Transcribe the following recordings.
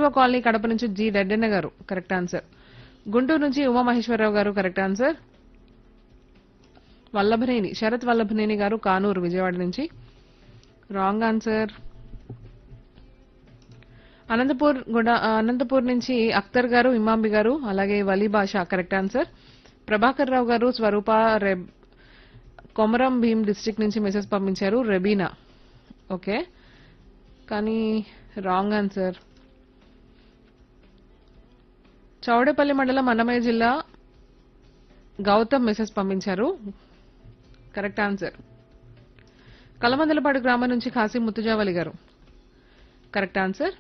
Keshava colony Kadapa నుంచి G రెడ్డన్న గారు correct answer Guntur నుంచి ఉమామహేశ్వరరావు గారు కరెక్ట్ ఆన్సర్ వల్లభనేని శరత్ వల్లభనేని గారు కానూరు విజయవాడ నుంచి రాంగ్ ఆన్సర్ అనంతపూర్ కూడా అనంతపూర్ నుంచి అఖ్తర్ గారు ఇమాంబి గారు అలాగే వలీ భాష కరెక్ట్ ఆన్సర్ ప్రభాకర్ రావు గారు స్వరూప రెబ్ కొమరం భీం డిస్ట్రిక్ట్ నుంచి మెసేజ్ పంపించారు రెబీనా ఓకే కానీ రాంగ్ ఆన్సర్ చౌడేపల్లి మండలం అన్నమయ్య జిల్లా గౌతమ్ మెసేజ్ పంపించారు కరెక్ట్ ఆన్సర్ కలమందలపాడు గ్రామం నుంచి Khasi Muthujavali garu correct answer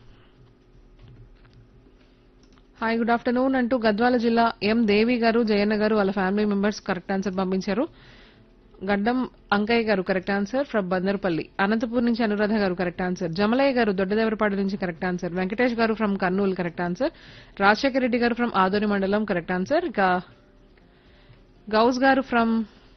hi good afternoon అంటూ గద్వాల జిల్లా ఎం దేవి గారు జయన్న గారు వాళ్ళ ఫ్యామిలీ మెంబర్స్ కరెక్ట్ ఆన్సర్ పంపించారు Gaddam Ankaiah garu correct answer from Bandarpalli Anantapur నుంచి అనురాధ గారు కరెక్ట్ ఆన్సర్ జమలయ్య గారు దొడ్డదేవరపాడు నుంచి correct answer Venkatesh garu from Kurnool correct answer Rajasekhara Reddy garu from Adoni మండలం కరెక్ట్ ఆన్సర్ ఇక Ghouse garu from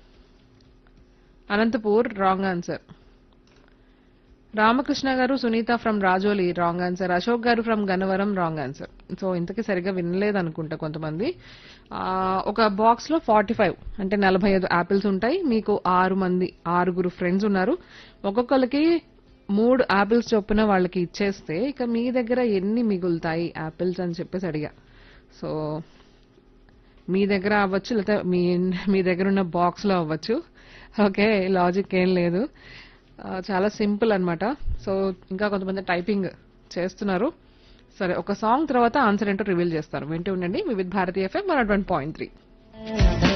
Anantapur wrong answer Ramakrishna garu Sunitha from Rajoli wrong answer Ashok garu from Gannavaram wrong answer so ఇంతకీ సరిగ్గా వినలేదు అనుకుంటా కొంతమంది ఆ, ఒక బాక్స్ లో ఫార్టీ ఫైవ్ అంటే నలభై ఐదు యాపిల్స్ ఉంటాయి మీకు ఆరు మంది ఆరుగురు ఫ్రెండ్స్ ఉన్నారు ఒక్కొక్కరికి మూడు యాపిల్స్ చొప్పున వాళ్ళకి ఇచ్చేస్తే ఇక మీ దగ్గర ఎన్ని మిగులుతాయి యాపిల్స్ అని చెప్పేసి అడిగా సో మీ దగ్గర అవ్వచ్చు లేకపోతే మీ మీ దగ్గర ఉన్న బాక్స్ లో అవ్వచ్చు ఓకే లాజిక్ ఏం లేదు ఆ, చాలా సింపుల్ అన్నమాట సో ఇంకా కొంతమంది టైపింగ్ చేస్తున్నారు సరే ఒక సాంగ్ తర్వాత ఆన్సర్ ఏంటో రివీల్ చేస్తారు వింటూ ఉండండి Vividh Bharati FM one point three